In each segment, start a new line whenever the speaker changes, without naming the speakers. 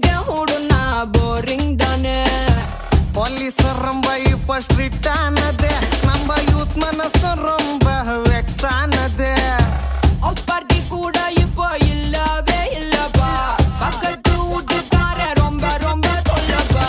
ஏன் ஹூடுனா போரிங் தானே
போலீஸ் ரொம்ப இப்ப ஸ்ட்ரிக்ட் ஆனது நம்ம யூத் மனசு ரொம்ப வெக்ஸ் ஆனது
ஹவுஸ் பார்ட்டி கூட இப்போ இல்லவே இல்லப்பா பக்கத்து வீட்டுக்கார ரொம்ப ரொம்ப தொல்லப்பா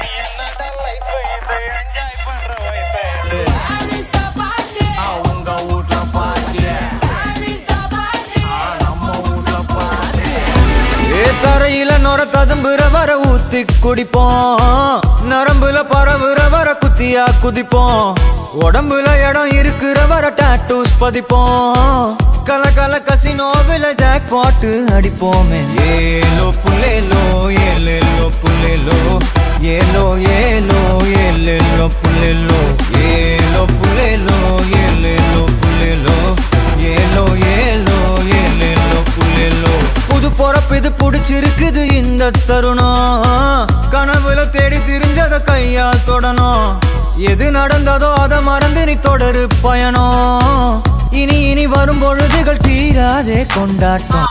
Where is the party?
அவங்க வீட்ல பாட்டி
Where is the party?
நம்ம வீட்ல பாட்டி
ஏ தரையில நொர ததும்புற வர ஊத்தி குடிப்போம் நரம்புல பரவுற வர குத்தியா குதிப்போம் உடம்புல இடம் இருக்கிற வர டாட்டூஸ் பதிப்போம் கல கல கசினோவில ஜாக் பாட்டு அடிப்போமே ஏலோ புல்லேலோ ஏலேலோ புல்லேலோ ஏலோ ஏலோ ஏலேலோ புல்லேலோ ஏலோ புல்லேலோ ஏலேலோ புல்லேலோ ஏலோ ஏலோ ஏலேலோ புல்லேலோ புது பொறப்பு இது புடிச்சிருக்குது இந்த தருணம் கனவுல தேடி திரிஞ்சத கையால் தொடணும் எது நடந்ததோ அதை மறந்து நீ தொடரு பயணம் இனி இனி வரும் பொழுதுகள் தீராதே கொண்டாட்டம்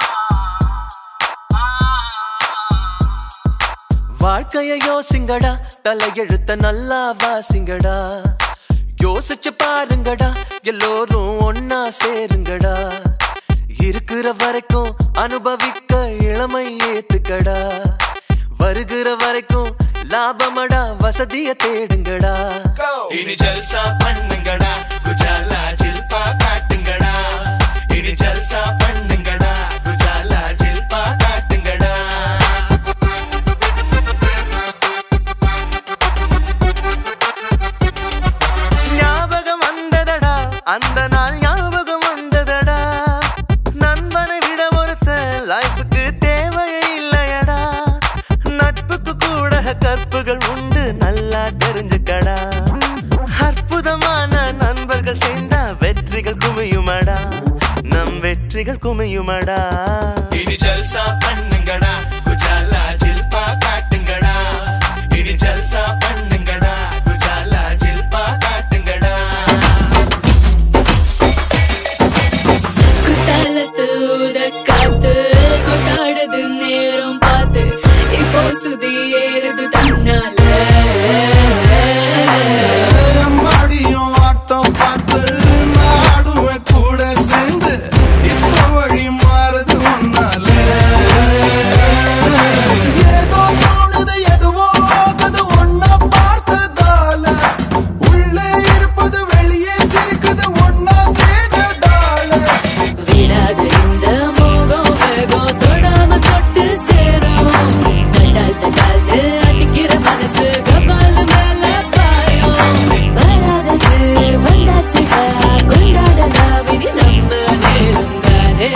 வாழ்க்கைய யோசிங்கடா தலையெழுத்த நல்லா வாசிங்கடா யோசிச்சு பாருங்கடா எல்லோரும் ஒன்னா சேருங்கடா இருக்கிற வரைக்கும் அனுபவிக்க இளமை ஏத்துக்கடா வருகிற வரைக்கும் லாபமடா வசதிய தேடுங்கடா இனி ஜல்சா பண்ணுங்கடா குஜாலா ஜில்பா காட்டுங்கடா இனி ஜல்சா பண்ணுங்கடா குஜாலா ஜில்பா காட்டுங்கடா ஞாபகம் வந்ததடா அந்த நாள் ஞாபகம் வந்ததடா நண்பனை விட ஒருத்த லைஃபுக்கு தேவையே இல்லையடா நட்புக்கு கூட கற்புகள் உண்டு நல்லா தெரிஞ்சுக்கடா அற்புதமான நண்பர்கள் சேர்ந்தா வெற்றிகள் குமியுமடா நம் வெற்றிகள் குமியுமடா இனி ஜல்சா பண்ணுங்கடா குஜாலா ஜில்பா காட்டுங்கடா இனி ஜல்சா பண்ணுங்கடா குஜாலா ஜில்பா காட்டுங்கடா
குத்தாலத்து ஊத காத்து கொண்டாடுது நேரம் பார்த்து இப்போ சுதி ஏறுது தன்னால
மாடியும் ஆட்டம் பார்த்து நாடுவேன் கூட சேர்ந்து இப்ப வழி மாறுது ஒன்னால ஏதோ தோணுது எதுவோ ஆகுது ஒன்னா பார்த்ததால உள்ளே இருப்பது வெளியே சிரிக்குது ஒன்னா சேர்ந்ததால
விடாத இந்த மோகம் வேகம் தொடாம தொட்டு சேரும் தட்டால் தட்டால்னு அடிக்கிற மனசு கபால் மேல பாயும் வராதது வந்தாச்சுடா கொண்டாடலாம் இனி நம்ம நேரம் தானே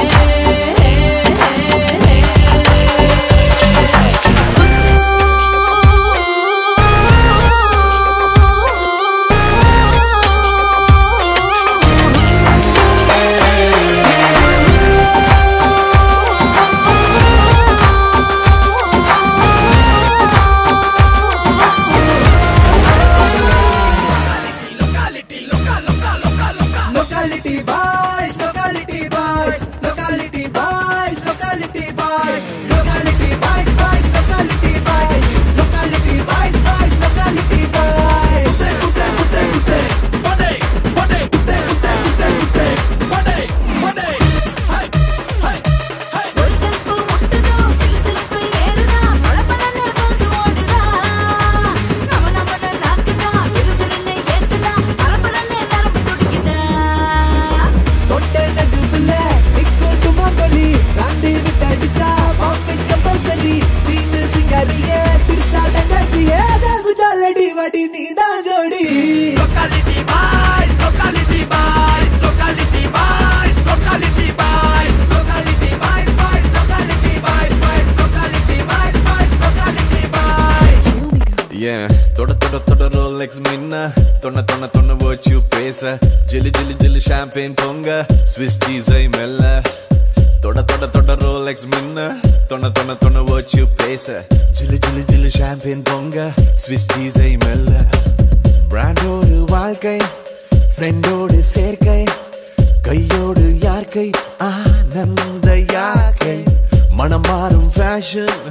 Locality boys, locality boys, locality boys, locality boys, locality boys, boys, locality boys, locality boys, boys, locality boys. Kute, kute, kute, kute, kute, kute, kute, kute, kute, kute, kute. Hey, hey, hey.
ஒருத்தலுக்கு முட்டுதோ சிலுசிலுப்பு ஏறுதா பளபளன்னு pulse ஓடுதா நம்ம நம்மட நாக்குதா விறுவிறுன்னு ஏத்துதா பரபரன்னு நரம்பு துடிக்குதா
தொட்ட நடுவுல நிக்கோட்டுமா கொலி காந்தி விட்டு அடிச்சா பாக்கெட் கம்பல்சரி சீனு சிங்காரியே திருசா தங்கச்சியே குஜாலடி வடி நீதான் ஜோடி
Locality boys, locality boys, locality boys, locality boys, locality boys, boys, locality boys, boys, locality boys, boys, locality boys.
Yeah, தொட தொட தொட ரோலெக்ஸ் மின்ன தொண்ண தொண்ண தொண்ண வச்சு பேச ஜிலி ஜிலி ஜிலி ஷாம்பேன் பொங்க ஸ்விஸ் சீஸை மெல்ல தொட தொட தொட ரோலெக்ஸ் மின்ன தொண்ண தொண்ண தொண்ண வச்சு பேச ஜிலி ஜிலி ஜிலி ஷாம்பேன் பொங்க ஸ்விஸ் சீஸை மெல்ல பிராண்டோடு வாழ்க்கை ஃப்ரெண்டோடு சேர்க்கை கையோடு யார்க்கை ஆனந்த யாக்கை மனம் மாறும் ஃபேஷன்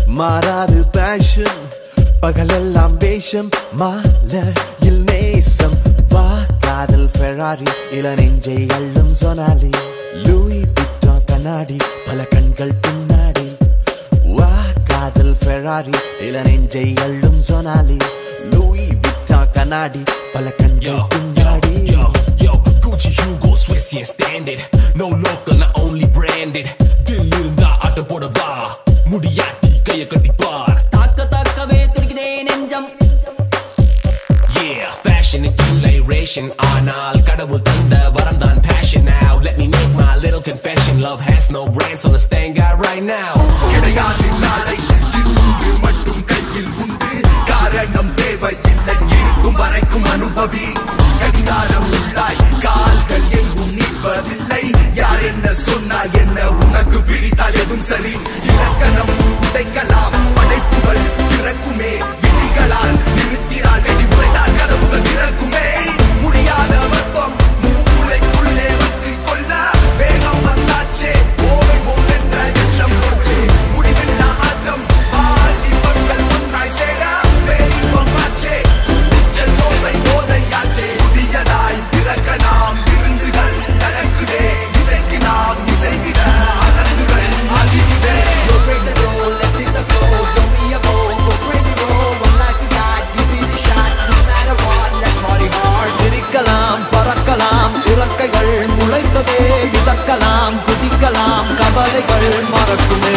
மாறாது பேஷன் பகலெல்லாம் வேஷம் மாலையில் நேசம் வா காதல் ஃபெராரி இள நெஞ்சை அள்ளும் சொனாலி லூயி விட்டா கண்ணாடி பல கண்கள் பின்னாடி வா காதல் ஃபெராரி இள நெஞ்சை அள்ளும் சொனாலி லூயி விட்டா கண்ணாடி பல கண்கள் பின்னாடி
Yo, yo, Gucci, Hugo, Swiss, yeah, standard. No local, not only branded. தில் இருந்தா ஆட்ட போட வா முடியாட்டி கைய கட்டி பார்
தாக்க தாக்கவே துடிக்குதே நெஞ்சம்
Yeah, fashion accumulation ஆனால் கடவுள் தந்த வரம் தான் passion now let me make my little confession love has no brands on the stand guy right now
கிடையாது நாளை இன்று மட்டும் கையில் உண்டு காரணம் தேவையில்லை இருக்கும் வரைக்கும் அனுபவி கடிகாரம் உள்ளாய் கால்கள் எங்கும் நிற்பதில்லை யார் என்ன சொன்னால் என்ன உனக்கு பிடித்தால் எதுவும் சரி இலக்கணம் உடைக்கலாம் படைப்புகள் பிறக்குமே விதிகளால் நிறுத்தினால் வெடி உடைத்தால் கதவுகள் திறக்குமே முடியாத வெப்பம் மூளைக்குள்ளே வற்றி கொள்ள வேகம் வந்தாச்சே ஓய்வோம் என்ற எண்ணம் போச்சு முடிவில்லா ஆட்டம் ஆடி மக்கள் ஒன்றாய் சேர பேரின்பம் ஆச்சே நிச்சல் தோசை போதையாச்சே புதியதாய் பிறக்க நாம் விருந்துகள் நடக்குதே இசைக்கு நாம் இசைக்கிட அனந்துகள் ஆகிவிடே break the rule, let's hit the floor. Don't be a bold, go crazy roll. One life we got, give me the shot. No matter what, let's party hard.
சிரிக்கலாம் பறக்கலாம் இறக்கைகள் முளைத்ததே மிதக்கலாம் குதிக்கலாம் கவலைகள் மறக்குமே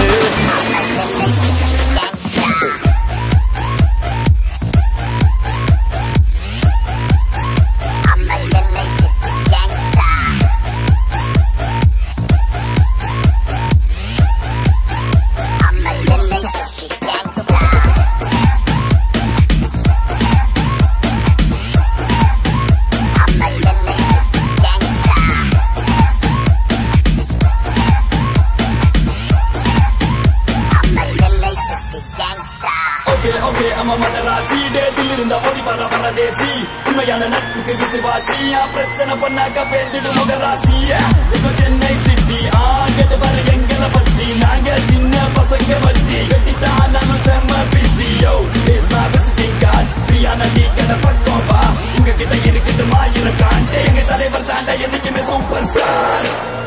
ஓகே ஓகே அம்மா மன்னராசி டேட்டில் இருந்த ஓடி வர பரதேசி உண்மையான நட்புக்கு விசுவாசி ஆ, பிரச்சனை பண்ணாக்க பேந்திடு முகராசி இப்போ சென்னை சிட்டி ஆ கேட்டு பாரு எங்களை பத்தி நாங்க சின்ன பசங்க வச்சு கட்டித்தான் நானும் செம்ம busy yo is my visiting card ஃப்ரீயான டீ கடை பக்கம் வா உங்க கிட்ட இருக்குது மாயிரம் காண்டே எங்க தலைவர் தாண்ட என்னைக்குமே சூப்பர் ஸ்டார்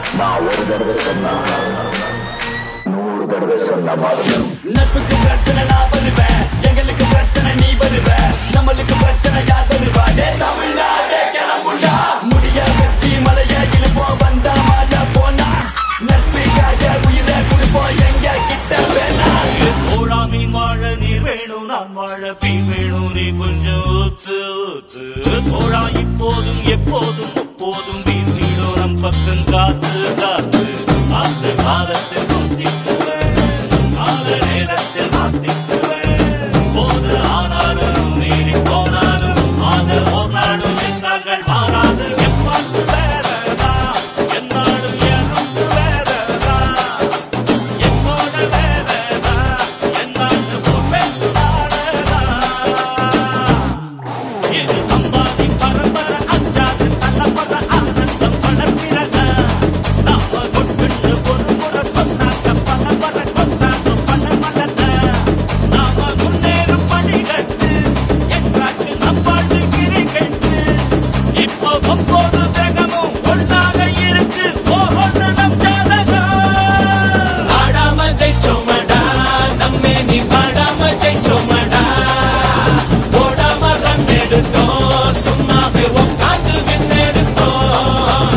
நட்புக்கு பிரச்சனை நான் வருவேன் எங்களுக்கு பிரச்சனை நீ வருவ நம்மளுக்கு பிரச்சனை யார் வருவா டே தமிழ்நாடே கிளம்புண்டா முடிய வச்சு மலைய இழுப்போம் வந்தா மாட்டா போனா நட்புக்காக உயிரை கொடுப்போம் எங்க கிட்ட வேணா
ஓடா மீன் வாழ நீர் வேணும் நான் வாழ பீன் வேணும் நீ கொஞ்சம் ஊத்து ஊத்து ஓடா இப்போதும் எப்போதும் முப்போதும் வீசிடும் நம் பக்கம் காத்து காத்து அந்த காலத்தில் மாத்திக்குவேன் கால நேரத்தில் மாத்திக்குவேன் போது ஆனாலும் மீறி போனாலும் ஆன ஒரு நாடும் எங்கள் மாறாது எப்பாட்டு வேறதா என்னாலும் எனக்கு வேறதா என்னோட வேறதா என்னாலும் பேசுவாரதா இது அம்பாதி பரம்பரை அஞ்சாது தலைமுற ஆனந்தம் வளர்க்கிறத நாம கொட்டுண்டு ஒரு முறை சொன்னாக்க பரம்பரை கொண்டாங்க பல மலர்ந்த நாம முன்னேறும் படிகட்டு என்றாச்சு நம்பாடு கிரிக்கெட்டு இப்போ ஒவ்வொரு கிரகமும் ஒன்றாக இருக்கு ஓஹோன்னு நம் ஜாதகம்
ஆடாம ஜெயிச்சோமடா நம்மே நீ பாடாம ஜெயிச்சோமடா ஓடாம ரன் எடுத்தோம் சும்மாவே உட்காந்து விண்ணெடுத்தோம்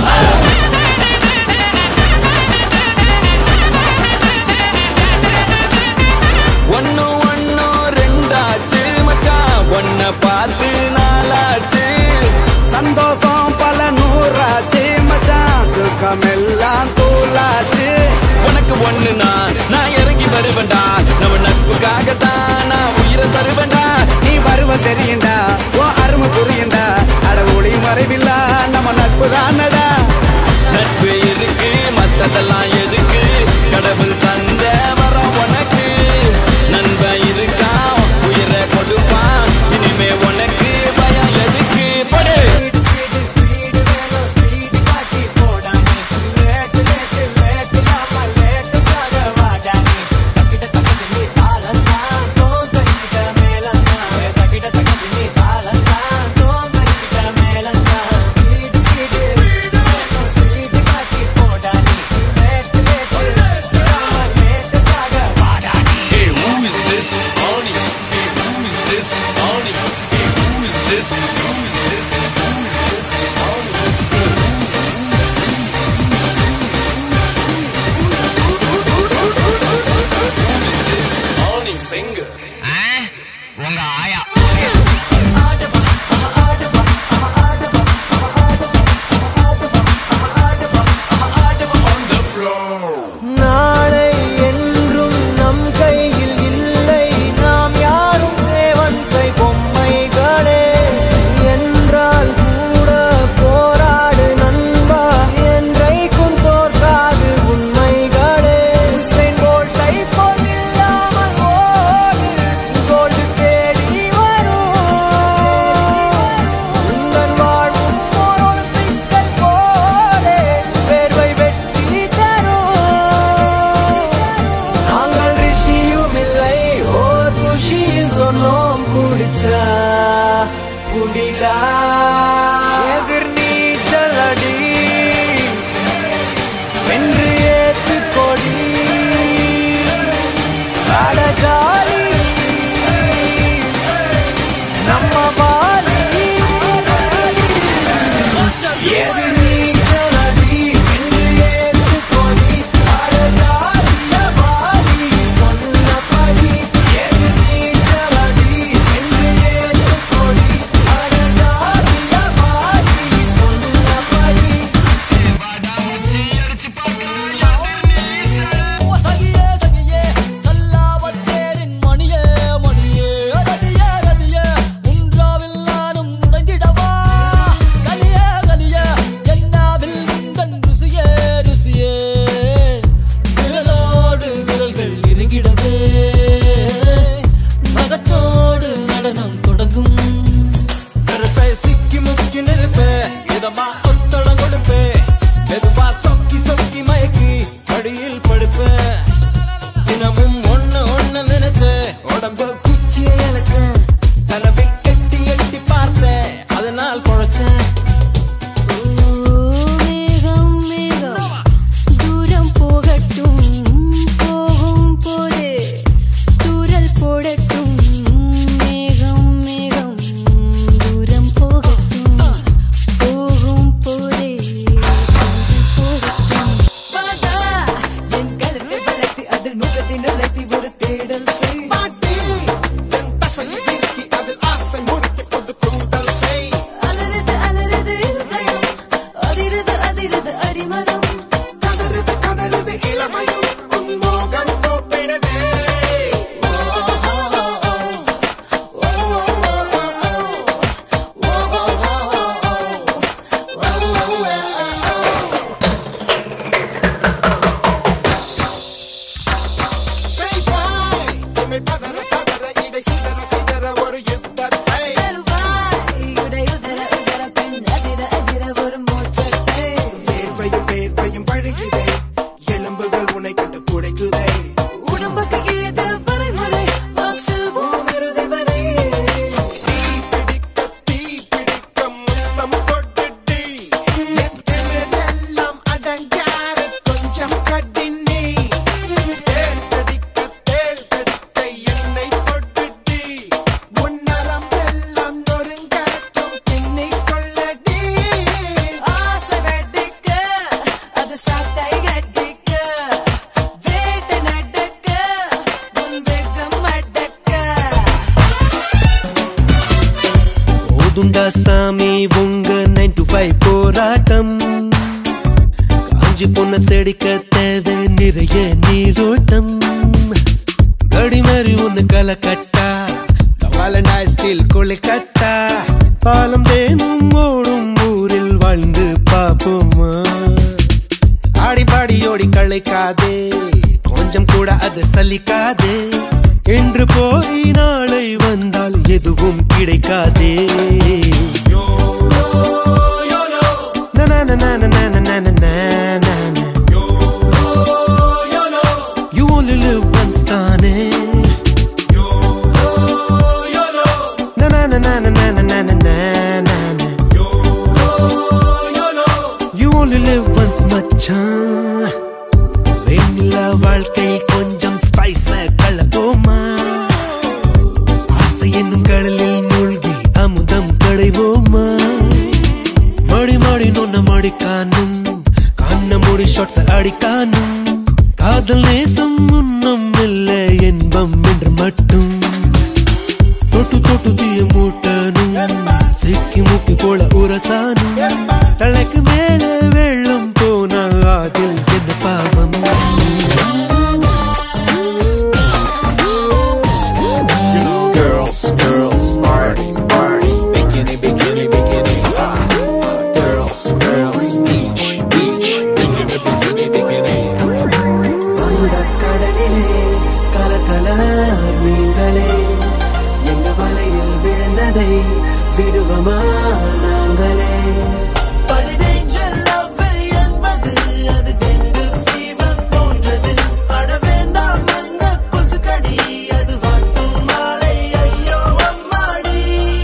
ஒன்னு ஒன்னு ரெண்டாச்சு மச்சான் ஒன்ன பார்த்து நாளாச்சு சந்தோஷம் பல நூறாச்சு மச்சான் துக்கம் எல்லாம் தூளாச்சு உனக்கு ஒண்ணுனா நான் இறங்கி வருவேன்டா நம்ம நட்புக்காகத்தான் நான் உயிரை தருவேன்டா நீ வருவ தெரியுண்டா ஓ அருமை புரியுண்டா அட ஒளி மறைவில்லா நம்ம நட்பு தானடா நட்பு இருக்கு மத்ததெல்லாம் எதுக்கு கடவுள் தந்த வரம் உனக்கு நண்பன் இருக்கான் உயிரை கொடுப்பான் இனிமே உனக்கு பயம் எதுக்கு படு
போடாம
சிங்கு
உங்க ஆயா
நாளை என்றும் நம் கையில் இல்லை நாம் யாரும் தேவன் கை பொம்மைகளே என்றால் கூட போராடு நண்பா என்றைக்கும் தோற்காது உண்மைகளே உசைன் போல்ட்டை போல் இல்லாமல் ஓடு கோல்டு தேடி வரும் உந்தன் வாழ்வும் ஓர் ஒலிம்பிக்கல் போலே வேர்வை வெட்டி தரும் நாங்கள் ரிஷியும் இல்லை ஓர் குஷி சொன்னோம் குடிச்சா குடிலா எதிர் நீச்சல் அடி வென்று ஏத்து கொடி அட ஜாலி நம்ம பாலி எது நீச்சல் அடி வென்று ஏத்து கொடி அட ஜாலிய பாலி சொன்னபடி எது நீச்சல் அடி வென்று ஏத்து கொடி அட ஜாலிய பாலி சொன்னபடி
சகியே சகியே சல்லாபத்தேரின் மணியே மணியே ரதியே ரதியே உன்றாவில் நானும் நுழைந்திடவா கலியே கலியே என்னாவில் உந்தன் ருசியே ருசியே விரலோடு விரல்கள் இறங்கிடவே மகத்தோடு நடனம் தொடங்கும்
நெருப்பே சிக்கி முக்கி நெருப்பே இதமா ஒத்தடம் கொடுப்பே மெதுவா சொக்கி சொக்கி மயக்கி அடியில் படுப்பே தினமும் ஒண்ணு ஒண்ணு நினைச்சு உடம்பு குச்சியை இழைச்சேன் கனவில் கெட்டி எட்டி பார்த்தேன் அதனால் பொழைச்சேன்
மேகம் மேகம் தூரம் போகட்டும் போகும் போதே தூரல் போடட்டும் மேகம் மேகம் தூரம் போகட்டும் போகும் போதே போகட்டும் என் கழுத்தை வளர்த்தி அதில் முகத்தை நுழைத்தி ஒரு தேடல் செய் அலறுது அலறுது இருதயம் அதிருது அதிருது அடிமரம் வருவாய் உடை உதர உதர பெண் அதிர அதிர ஒரு மோட்சத்தை
எலும்புகள் உன்னை கண்டு புடைக்குதே
உடம்புக்கு ஏது வரைமுறை வாசல்வோம் இறுதி வரை
தீ பிடிக்க முத்தம் கொட்டுடி எல்லாம் அடங்காரு கொஞ்சம் கடினி தேல் கடிக்க தேல் கடிக்க என்னை தொட்டுடி உன்னரம் எல்லாம் நொறுங்கட்டும் பின்னை கொள்ளடி
ஆசை வெட்டிக்க அது சாட்டை கட்டிக்க வேட்டை நடக்க உன் வேகம் அடக்க
ஓதுண்டா சாமி உங்க நைன் டு ஃபைவ் போராட்டம் காஞ்சி பொண்ண செடிக்க தேவை நிறைய நீரோட்டம் கடி மாதிரி ஒண்ணு கலை கட்டா வாலண்டாய் ஸ்டீல் கொலை கட்டா பாலம் தேனும் ஓடும் ஊரில் வாழ்ந்து பாப்போமா ஆடி பாடி ஓடி களைக்காதே கொஞ்சம் கூட அது சலிக்காதே என்று போய் நாளை வந்தால் எதுவும் கிடைக்காதே Na na na na na na na na na na na. You only live once, தானே Na na na na na na na na na na na. You only live once, மச்சான் வெண்ணிலா வாழ்க்கை கொஞ்சம் ஸ்பைஸ கலப்போமா ஆசை என்னும் கடலில் மூழ்கி அமுதம் கடைவோமா மடி மடி நொன்ன மடி காணும் மட்டும் தொட்டு தொட்டு தீய மூட்டனும் சிக்கி முக்கி போல உரசானும் தலைக்கு மேல வெள்ளம் போனா அதில் என்ன பாவம்
Girls, girls, party, party, bikini, bikini, bikini, ah. Girls, girls, beach, beach, bikini, bikini, bikini.
வங்கக் கடலிலே கலக்கல மீன்களே எங்க வலையில் விழுந்ததை விடுவமா நாங்களே படு danger love என்பது அது dengue fever போன்றது. அட வேண்டாம் அந்த கொசுக்கடி, அது வாட்டும் மாலை, ஐயோ அம்மாடி.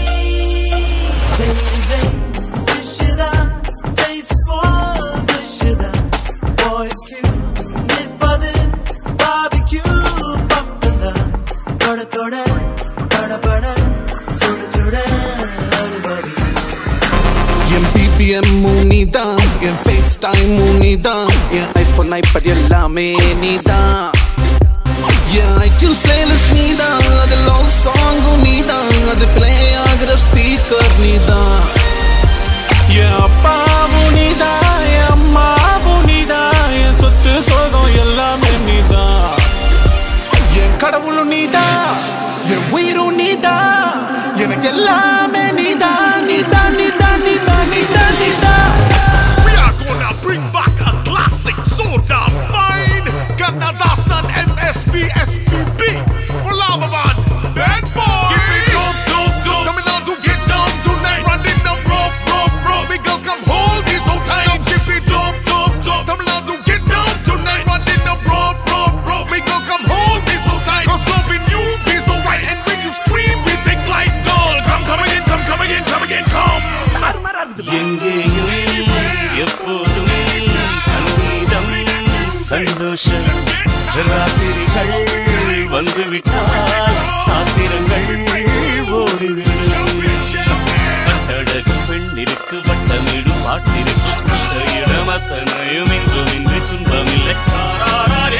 Day, day, fish தான், tasteful dish தான். Boys Q, நிற்பது barbecue பக்கம்தான். தொட தொட படபட சுட சுட அனுபவி
என் பிபிஎம் நீதான் என் ஃபேஸ் டைம் நீதான் என் ஐபோன் ஐபட் எல்லாமே நீதான் என் ஐடியூன்ஸ் பிளேலிஸ்ட் நீதான் அது லவ் சாங்கும் நீதான் அது பிளே ஆகிற ஸ்பீக்கர் நீதான் என் அப்பாவும் நீதான் என் அம்மாவும் நீதான் என் சொத்து சோகம் எல்லாமே நீதான் என் கடவுளும் நீதான் என் உயிரும் நீதான் எனக்கு எல்லாமே நீதான் நீதான் நீதான் நீதான் நீதான் நீதான்
We are gonna bring back a classic soda fine. Kannadasan MSB SPB. Olavaman, bad boy. Give me dope, dope, dope. Coming out to get down tonight. Running the rough, rough, rough. Big girl, come hold me so tight. Give me dope, dope, dope. Coming out to get down tonight. Running the rough, rough, rough. Big girl, come hold me so tight. Cause loving you be so right. And when you scream, we take light. Girl, come, come again, come, come again, come again, come.
எங்கேயும் எப்போதும் சங்கீதம் சந்தோஷம் ராத்திரிகள் வந்துவிட்டால் சாத்திரங்கள் ஓடிவிடும் கட்டழகு பெண்ணிற்கு வட்டமிடும் பாட்டிற்கு அந்த இடம் அத்தனையும் இங்கும் இன்றி துன்பமில்லை தாராரே.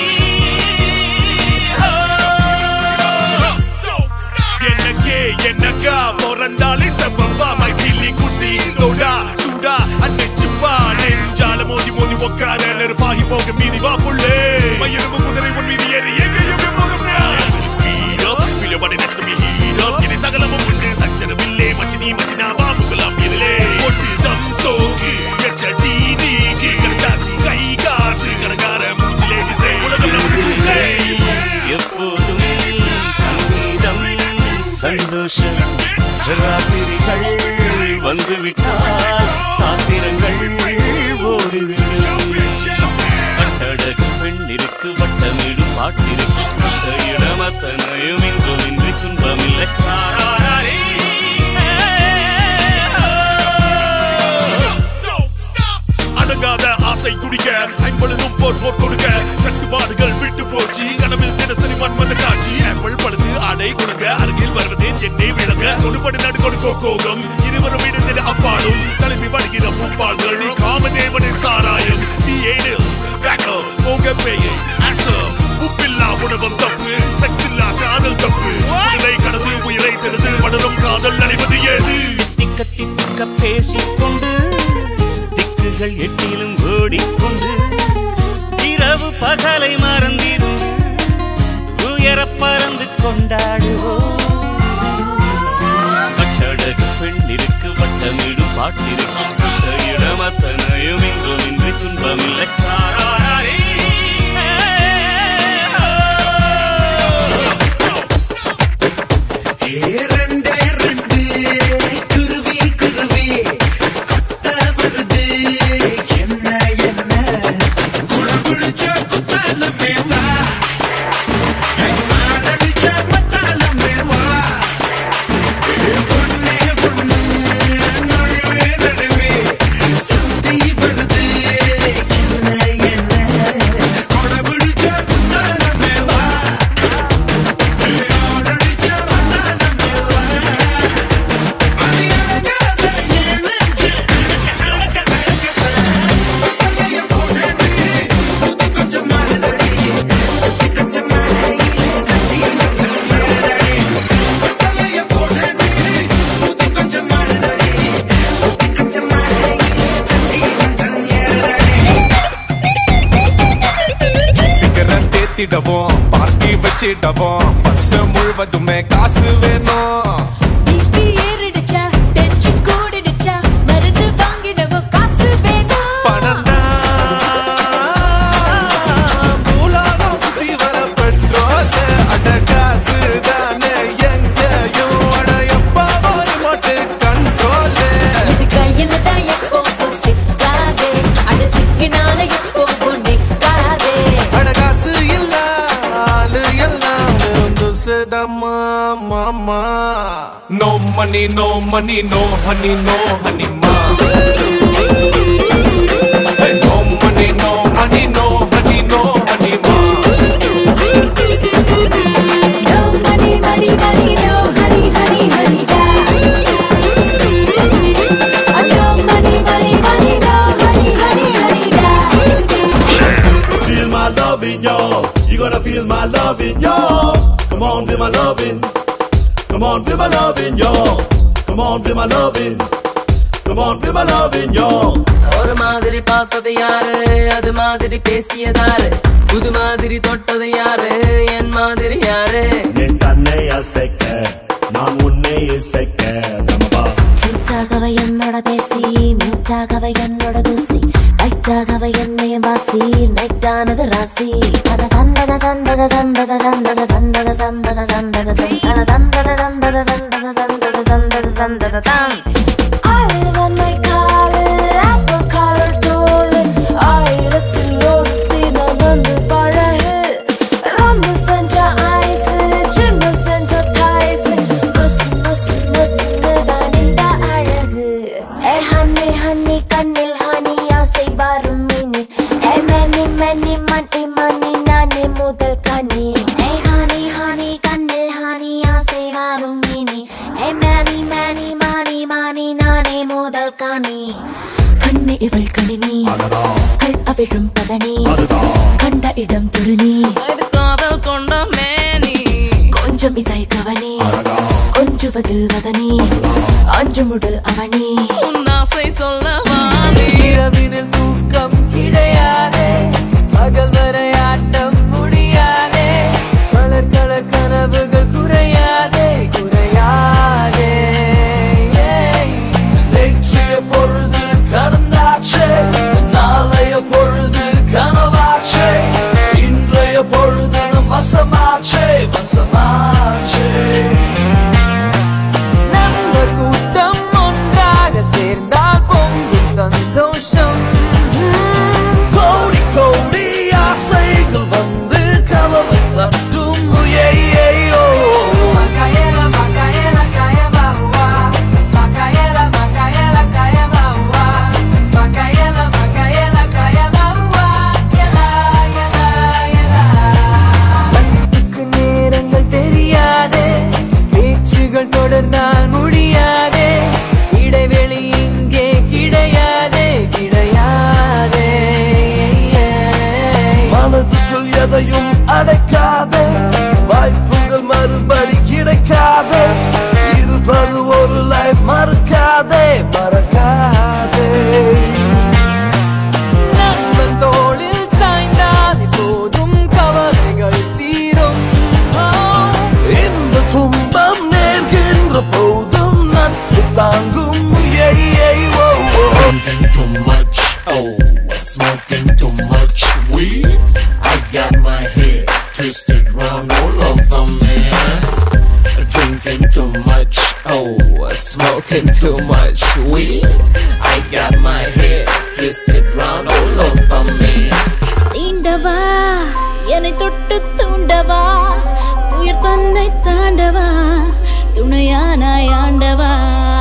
என்னக்கே என்னக்கா பிறந்தாலே செவ்வா மை கிள்ளி குட்டி லோடா சூடா அன்னைச்சுப்பா நெஞ்சால மோதி மோதி உக்கார நெருப்பாகி போக மீதி வா புள்ளே மயிரும் குதிரை உன் மீதி ஏறி எங்கேயும் எப்போதும் Speed up, feel your body next to me heat up இனி சகலமும் உண்டு சச்சரவில்லை மச்சினி மச்சினா பாம்புகளாம் இருளே ஒட்டு தம் சோக்கு எச்சடி நீக்கி கிடைச்சாச்சு கை காசு கரகார மூச்சிலே விசை உலகம் நமக்கு பூசை
எப்போதும் சங்கீதம் சந்தோஷம் ராத்திரிகள் வந்துவிட்டால் சாத்திரங்கள் ஓடிவிடும் கட்டழகு பெண்ணிற்கு வட்டமிடும் பாட்டிற்கு அந்த இடம் அத்தனையும் இங்கும் இன்றி துன்பமில்லை தாராரே.
அடங்காத ஆசை துடிக்க ஐம்பொழுதும் போர் போர் கொடுக்க கட்டுப்பாடுகள் விட்டு போச்சு கனவில் தினசரி மன்மத காட்சி ஆப்பிள் பழுது ஆடை கொடுக்க அருகில் வருவது என்னை விளங்க கொடுபடி நடு கொடுக்கோ கோகம் இருவரும் இணைந்திட அப்பாடும் தலைமை வருகிற பூப்பாள்கள் நீ காமதேவனின் சாராயம் நீ ஏனில் பேக்கோ போக பேயை ஆசம் உப்பில்லா உணவம் தப்பு செக்ஸ் இல்லா காதல் தப்பு உடலை கடந்து உயிரை தெரிந்து படரும் காதல் அடைவது ஏது
திக்க திக்க பேசிக்கொண்டு திக்குகள் எட்டிலும் ஓடிக்கொண்டு இரவு பகலை மறந்திருந்து உயர பறந்து கொண்டாடுவோம் கட்டழகு பெண்ணிற்கு வட்டமிடும் பாட்டிற்கு அந்த இடம் அத்தனையும் இங்கும் இன்றி துன்பமில்லை தாராரே.
ரெண்டே ரெண்டு குருவி குருவி கொத்த வருது என்ன என்ன குழு குளிச்ச குத்தால
அடிச்சிட்டவோம் பஸ் முழுவதுமே காசு வேணும்
பிபி ஏறிடுச்சா டென்ஷன் கூடிடுச்சா மருந்து வாங்கிடவோ காசு வேணும்
பணம் பூலாகம் சுத்தி வர பெட்ரோல் அட காசு தானே எங்கேயும் அட எப்பா ஒரு மட்டு கண்ட்ரோல்
இது கையில தான் எப்போவும் சிக்காதே அது சிக்கினால எப்போவும் நிக்காதே
அட காசு இல்ல ஆளு எல்லாம் வெறும் துசுதம்மா மாமா no money no money no honey no honey மா Hey, no money, no money, no honey, no honey, ma.
No money, money, money, no honey, honey, honey, da. Ah, No money, money, money, no honey, honey, honey, da.
Feel my loving, y'all. You gotta feel my loving, y'all. Come on, feel my loving. Come on, feel my loving, y'all. Come on, feel my loving. Come on, feel my loving, y'all.
ஒரு மாதிரி பார்த்தது யாரு அது மாதிரி பேசியதாரு புது மாதிரி தொட்டது யாரு என் மாதிரி யாரு
என் கண்ணை அசைக்க நான் உன்னை இசைக்க நமவா
கியூட்டாகவ என்னோட பேசி மியூட்டாகவ என்னோட தூசி லைட்டாகவ என்னைய வாசி நைட்டானது ராசி அத தந்தத தந்தத தந்தத தந்தத தந்தத தந்தத தந்தத தந்தத தந்தத தந்தத தந்தத தந்தத தந்தத தந்தத தம் ஆளுவன்மை காலு apple color தோலு ஆயிரத்தில் ஒருத்தி நான் வந்து பழகு ரொம்ப செஞ்ச ஐஸ் சின்ன செஞ்ச தைஸ் முஸ் முஸ் முஸ்னு தான் இந்த அழகு ஏ ஹன்னி ஹன்னி கண்ணில் ஹனி ஆசை வரும் மினி ஏ மணி மணி மணி மணி நானே முதல் கனி ஏ ஹனி ஹனி கண்ணில் ஹனி ஆசை வரும் மினி ஏ மணி மணி மணி மணி நானே முதல் கனி கண்ணி இவள் கணினி கல் அவிழும் பதனி கண்ட இடம் துருனி
இது காதல் கொண்ட மேனி
கொஞ்சம் இதை கவனி கொஞ்சுவதில் வதனி அஞ்சு முடல் அவனி
உன் ஆசை சொல்லவா இரவினில் தூக்கம் கிடையாதே பகல் வரை ஆட்டம் முடியாதே கலர் கலர் கனவுகள் குறையாதே குறையாதே
நேற்றைய பொழுது கடந்தாச்சே நாளைய பொழுது கனவாச்சே இன்றைய பொழுது நம் வசமாச்சே வசமாச்சே
நம்ம கூட்டம் ஒன்றாக சேர்ந்தால் பொங்கும் சந்தோஷம்
கோடி கோடி ஆசைகள் வந்து கதவை தட்டும் ஏய்யோ
Macaela, Macaela, caia barua. Macaela, Macaela, caia barua. Macaela, Macaela, caia barua. Yela, yela, yela. கண்ணுக்கு நேரங்கள் தெரியாதே பேச்சுகள் தொடர்ந்தால் முடியாதே இடைவெளி இங்கே கிடையாதே கிடையாதே
மனதுக்குள் எதையும் அடைக்காதே வாய்ப்புகள் மறுபடி கிடைக்காதே இருப்பது ஒரு லைஃப் மறக்காதே மறக்காதே
நண்பன் தோளில் சாய்ந்தால் போதும் கவலைகள் தீரும்
இந்த துன்பம் நேர்கின்ற போதும் நட்பு தாங்கும் ஏய், ஏய், ஓ, ஓ.
Drinking too much, oh, smoking too much weed. I got my head twisted round all over me. Drinking too much, oh, smoking too much weed. I got my head twisted round all over me.
தீண்டவா என்னை தொட்டு தூண்டவா துயர் தன்னை தாண்டவா துணையானாய் ஆண்டவா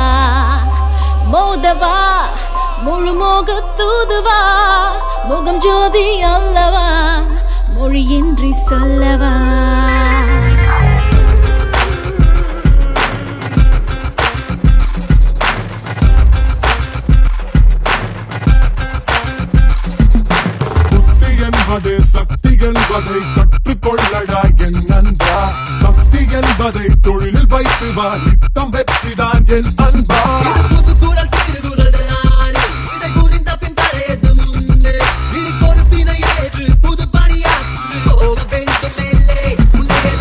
மோதவா முழு மோக தூதுவா முகம் ஜோதி அல்லவா மொழியின்றி சொல்லவா
புத்தி என்பது சக்தி என்பதை கற்றுக்கொள்ளடா என் நண்பா பக்தி என்பதை தொழிலில் வைத்து வா நித்தம் வெற்றிதான் என் அன்பா
புது குரல் திருகுரல் தானே இதை புரிந்த பின் தடையது முன்னே இனி பொறுப்பினை ஏற்று புது பணியாற்று போக வேண்டும் மேலே முன்னேற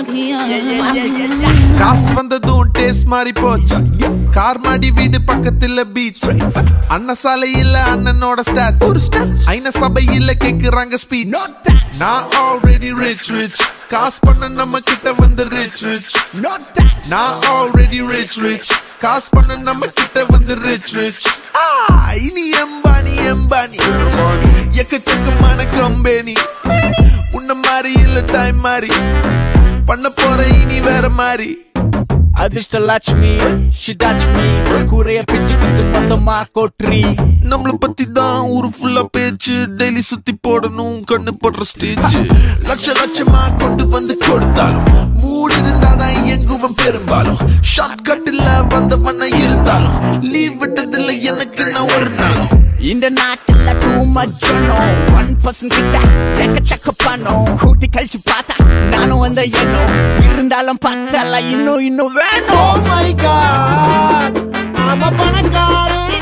ஆகியா
காசு வந்ததும் டேஸ்ட் மாறி போச்சு கார் மாடி வீடு பக்கத்துல பீச் அண்ணன் சாலையில அண்ணனோட ஸ்டாச்சு ஐன சபையில கேக்குறாங்க ஸ்பீச் நான் ஆல்ரெடி ரிச் ரிச் காசு பண்ண நம்ம கிட்ட வந்து ரிச் ரிச் நான் ஆல்ரெடி ரிச் ரிச் காசு பண்ண நம்ம கிட்ட வந்து ரிச் ரிச் இனி எம்பானி எம்பானி எக்கச்சக்கமான கம்பெனி உன்ன மாதிரி இல்ல டைம் மாதிரி பண்ண போறேன் இனி வேற மாதிரி
அதிர்ஷ்ட லட்சுமி ஷிடாட்சுமி கூரைய பிச்சுக்கிட்டு மொத்தமா கொட்ரி
நம்மள பத்தி தான் ஊரு ஃபுல்லா பேச்சு டெய்லி சுத்தி போடணும் கண்ணு போடுற ஸ்டேஜ் லட்ச லட்சமா கொண்டு வந்து கொடுத்தாலும் மூடு இருந்தாதான் எங்குவன் பெரும்பாலும் ஷார்ட் கட்டில் வந்த பண்ண இருந்தாலும் லீவ் விட்டதில்லை எனக்கு நான் ஒரு நாளும்
இந்த நாட்டுல டூ மச்சனோ ஒன் பர்சன்ட் கிட்ட எக்கச்சக்க பணம் கூட்டி கழிச்சு பார்த்தா நானும் வந்த எண்ணோ இருந்தாலும் பத்தல இன்னும் இன்னும் வேணும்
மை காட் ஆமா பணக்காரன்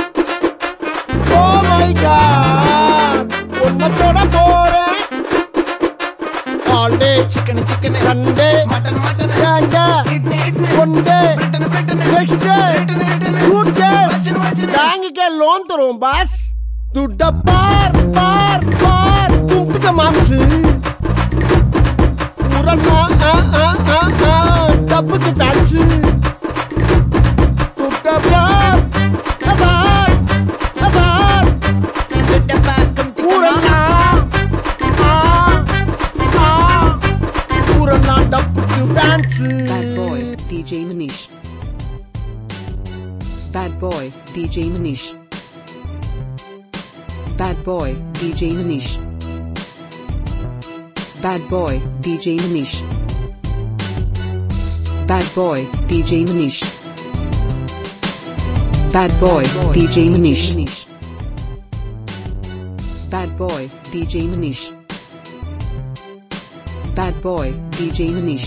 ஓ மை காட் உன்னை தொட போறேன் all day chicken chicken Sunday mutton mutton காஞ்சா idli idli one day next day good day பேங்க்குக்கு லோன் தருவோம் பாஸ் துட்ட பார் பார் பார் துட்டுக்க மாம்சு உரல்லாம் ஆ ஆ ஆ ஆ டப்புக்கு பேட்சு துட்ட பார் பார் பார் ஊரெல்லாம் ஆ ஆ ஊரெல்லாம் டப்புக்கு பேட்சு
Bad boy, DJ Manish. Bad boy, DJ Manish. Bad boy, DJ Manish. Bad boy, DJ Manish. Bad boy, DJ Manish. Bad boy, DJ Manish. Bad boy, DJ Manish. Bad boy, DJ Manish.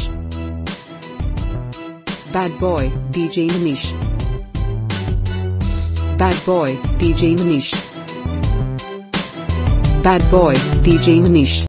Bad boy, DJ Manish. Bad boy, DJ Manish. Bad boy, DJ Manish.